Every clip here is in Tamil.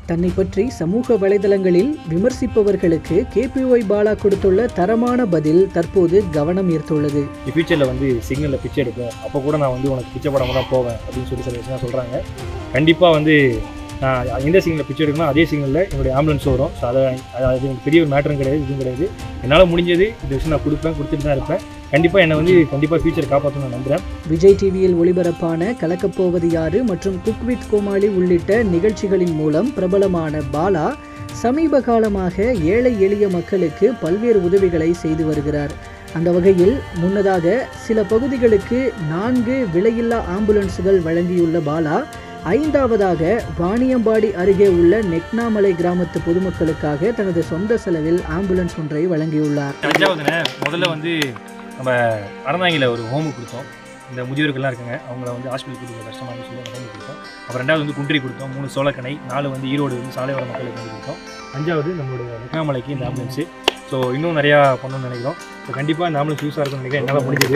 தன்னை பற்றி சமூக வலைதளங்களில் விமர்சிப்பவர்களுக்கு கேபிஒய் பாலா கொடுத்துள்ள தரமான பதில் தற்போது கவனம் ஈர்த்துள்ளது ஃபியூச்சரில் வந்து சிக்னலில் பிச்சை எடுப்பேன் அப்போ கூட நான் வந்து உனக்கு பிச்சை போடாம தான் போவேன் அப்படின்னு சொல்லி சில விஷயம் சொல்கிறாங்க கண்டிப்பாக வந்து நான் எந்த சிக்னலில் பிச்சை எடுக்கணும் அதே சிக்னலில் என்னுடைய ஆம்புலன்ஸ் வரும் ஸோ அதை அது அது எனக்கு பெரிய ஒரு மேட்டரும் கிடையாது இதுவும் கிடையாது என்னால் முடிஞ்சது இந்த விஷயம் நான் கொடுப்பேன் கொடுத்துட்டு தான் இருப்பேன் கண்டிப்பாக என்னை வந்து கண்டிப்பாக ஃபியூச்சர் காப்பாற்றணும் நான் நம்புகிறேன் விஜய் டிவியில் ஒளிபரப்பான கலக்கப்போவது யாரு மற்றும் குக் வித் கோமாளி உள்ளிட்ட நிகழ்ச்சிகளின் மூலம் பிரபலமான பாலா சமீப காலமாக ஏழை எளிய மக்களுக்கு பல்வேறு உதவிகளை செய்து வருகிறார் அந்த வகையில் முன்னதாக சில பகுதிகளுக்கு நான்கு விலையில்லா ஆம்புலன்ஸ்கள் வழங்கியுள்ள பாலா ஐந்தாவதாக வாணியம்பாடி அருகே உள்ள நெக்னாமலை கிராமத்து பொதுமக்களுக்காக தனது சொந்த செலவில் ஆம்புலன்ஸ் ஒன்றை வழங்கியுள்ளார் அஞ்சாவதுன முதல்ல வந்து நம்ம அறந்தாங்கில ஒரு ஹோமு கொடுத்தோம் இந்த முதியோர்கள்லாம் இருக்காங்க அவங்கள வந்து ஹாஸ்பிட்டல் கொடுக்க கஷ்டமாக சொல்லி அந்த ஹோமு கொடுத்தோம் அப்புறம் ரெண்டாவது வந்து குன்றி கொடுத்தோம் மூணு சோளக்கணை நாலு வந்து ஈரோடு வந்து சாலையோர மக்களுக்கு வந்து கொடுத்தோம் அஞ்சாவது நம்மளுடைய வெக்காமலைக்கு இந்த ஆம்புலன்ஸு ஸோ இன்னும் நிறையா பண்ணணும்னு நினைக்கிறோம் ஸோ கண்டிப்பாக இந்த ஆம்புலன்ஸ் யூஸாக இருக்கும்னு நினைக்கிறேன் என்னால் முடிஞ்சது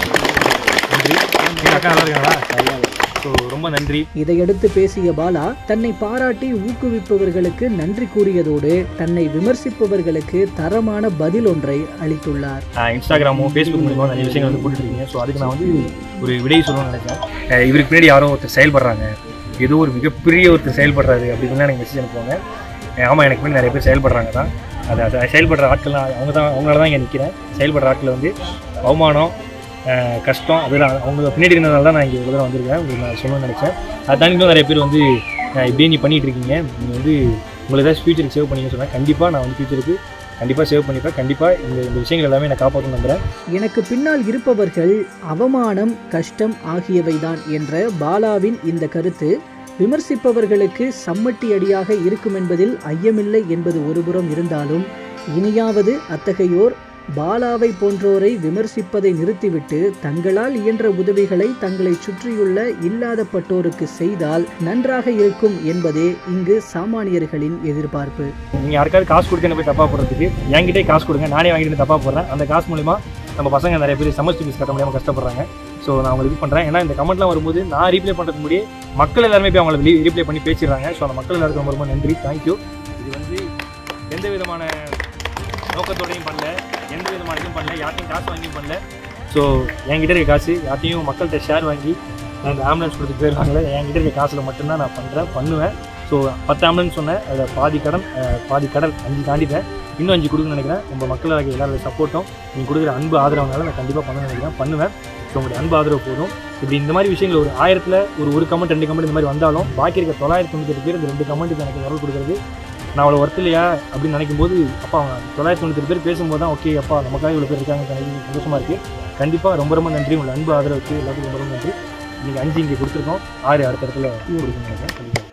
நன்றி எங்கள் அக்கா நல்லா இருக்காங்களா ஸோ ரொம்ப நன்றி இதையடுத்து பேசிய பாலா தன்னை பாராட்டி ஊக்குவிப்பவர்களுக்கு நன்றி கூறியதோடு தன்னை விமர்சிப்பவர்களுக்கு தரமான பதில் ஒன்றை அளித்துள்ளார் ஆஹ் இன்ஸ்டாகிராமோ ஃபேஸ்புக் மூலியமாக நிறைய விஷயங்கள் வந்து போட்டுருக்கீங்க ஸோ அதுக்கு நான் வந்து ஒரு விடை சொல்லணும்னு நினைச்சேன் ஆஹ் இவருக்கு பின்னாடி யாரோ ஒருத்தர் செயல்படுறாங்க ஏதோ ஒரு மிகப்பெரிய ஒருத்தர் செயல்படுறாரு அப்படின்னு எனக்கு மெசேஜ் அனுப்புவாங்க ஆஹ் ஆமாம் எனக்கு பின்னாடி நிறைய பேர் செயல்படுறாங்க தான் அது அது செயல்படுற ஆட்கள்லாம் அவங்க தான் அவங்களால தான் இங்கே நிற்கிறேன் செயல்படுற ஆட்கள் வந்து அவமானம் ஆஹ் கஷ்டம் அதெல்லாம் அவங்க பின்னாடி இருந்ததால தான் நான் இங்கே இவ்வளோ வந்திருக்கேன் உங்களுக்கு நான் சொல்லணும்னு நினச்சேன் அதை தாண்டி இன்னும் நிறைய பேர் வந்து ஆஹ் இப்படியே நீ பண்ணிட்டு இருக்கீங்க நீங்கள் வந்து உங்களுக்கு ஏதாச்சும் ஃபியூச்சருக்கு சேவ் பண்ணீங்கன்னு சொன்னால் கண்டிப்பாக நான் வந்து ஃபியூச்சருக்கு கண்டிப்பாக சேவ் பண்ணிப்பேன் கண்டிப்பாக இந்த இந்த விஷயங்கள் எல்லாமே நான் காப்பாற்றணும் நம்புறேன் எனக்கு பின்னால் இருப்பவர்கள் அவமானம் கஷ்டம் ஆகியவைதான் என்ற பாலாவின் இந்த கருத்து விமர்சிப்பவர்களுக்கு சம்மட்டி அடியாக இருக்கும் என்பதில் ஐயமில்லை என்பது ஒருபுறம் இருந்தாலும் இனியாவது அத்தகையோர் பாலாவை போன்றோரை விமர்சிப்பதை நிறுத்திவிட்டு தங்களால் இயன்ற உதவிகளை தங்களை சுற்றியுள்ள இல்லாதப்பட்டோருக்கு செய்தால் நன்றாக இருக்கும் என்பதே இங்கு சாமானியர்களின் எதிர்பார்ப்பு நீங்கள் யாருக்காவது காசு கொடுத்து என்ன போய் தப்பாக போடுறதுக்கு என்கிட்டே காசு கொடுங்க நானே வாங்கிட்டு தப்பாக போடுறேன் அந்த காசு மூலிமா நம்ம பசங்க நிறைய பேர் செமஸ்டர் ஃபீஸ் கட்ட முடியாமல் கஷ்டப்படுறாங்க ஸோ நான் உங்களுக்கு இது பண்ணுறேன் ஏன்னா இந்த கமெண்ட்லாம் வரும்போது நான் ரீப்ளே பண்ணுறதுக்கு முன்னாடியே மக்கள் எல்லாருமே போய் அவங்களை ரீப்ளே பண்ணி பேசிடுறாங்க ஸோ அந்த மக்கள் எல்லாருக்கும் ரொம்ப ரொம்ப நன்றி தேங்க்யூ இது வந்து எந்த விதமான நோக்கத்தோடையும் பண்ணல எந்த விதமான இதுவும் பண்ணல யார்ட்டையும் காசு வாங்கியும் பண்ணல ஸோ என்கிட்ட இருக்க காசு யார்ட்டையும் மக்கள்கிட்ட ஷேர் வாங்கி நான் இந்த ஆம்புலன்ஸ் கொடுத்துட்டு போயிருக்காங்களே என்கிட்ட இருக்க காசில் மட்டும்தான் நான் பண்ணுறேன் பண்ணுவேன் ஸோ பத்து ஆம்புலன்ஸ் சொன்னேன் அதில் பாதி கடன் அஹ், பாதி கடல் அஞ்சு தாண்டிட்டேன் இன்னும் அஞ்சு கொடுக்கணும்னு நினைக்கிறேன் நம்ம மக்களாக எல்லாரோட சப்போர்ட்டும் நீங்கள் கொடுக்குற அன்பு ஆதரவுனால நான் கண்டிப்பாக பண்ணணும்னு நினைக்கிறேன் பண்ணுவேன் ஸோ உங்களுடைய அன்பு ஆதரவு போதும் இப்படி இந்த மாதிரி விஷயங்கள் ஒரு ஆயிரத்தில் ஒரு ஒரு கமெண்ட் ரெண்டு கமெண்ட் இந்த மாதிரி வந்தாலும் பாக்கி இருக்க தொள்ளாயிரத்தி தொண்ணூற்றி பேர் இந்த ரெண்டு கமெண்ட்டுக்கு எனக்கு குரல் கொடுக்குறது நான் அவ்வளோ ஒர்த் இல்லையா அப்படின்னு நினைக்கும் போது அப்பா அவங்க தொள்ளாயிரத்தி தொண்ணூற்றி பேர் பேசும்போது தான் ஓகே அப்பா நமக்காக இவ்வளோ பேர் இருக்காங்க எனக்கு சந்தோஷமாக இருக்குது கண்டிப்பாக ரொம்ப ரொம்ப நன்றி உங்கள் அன்பு ஆதரவுக்கு எல்லாத்துக்கும் ரொம்ப ரொம்ப நன்றி நீங்கள் அஞ்சு இங்கே கொடுத்துருக்கோம் ஆறு அடுத்த இடத்துல கொடுக்கணும்னு நினைக்கிறேன் கண்டிப்பாக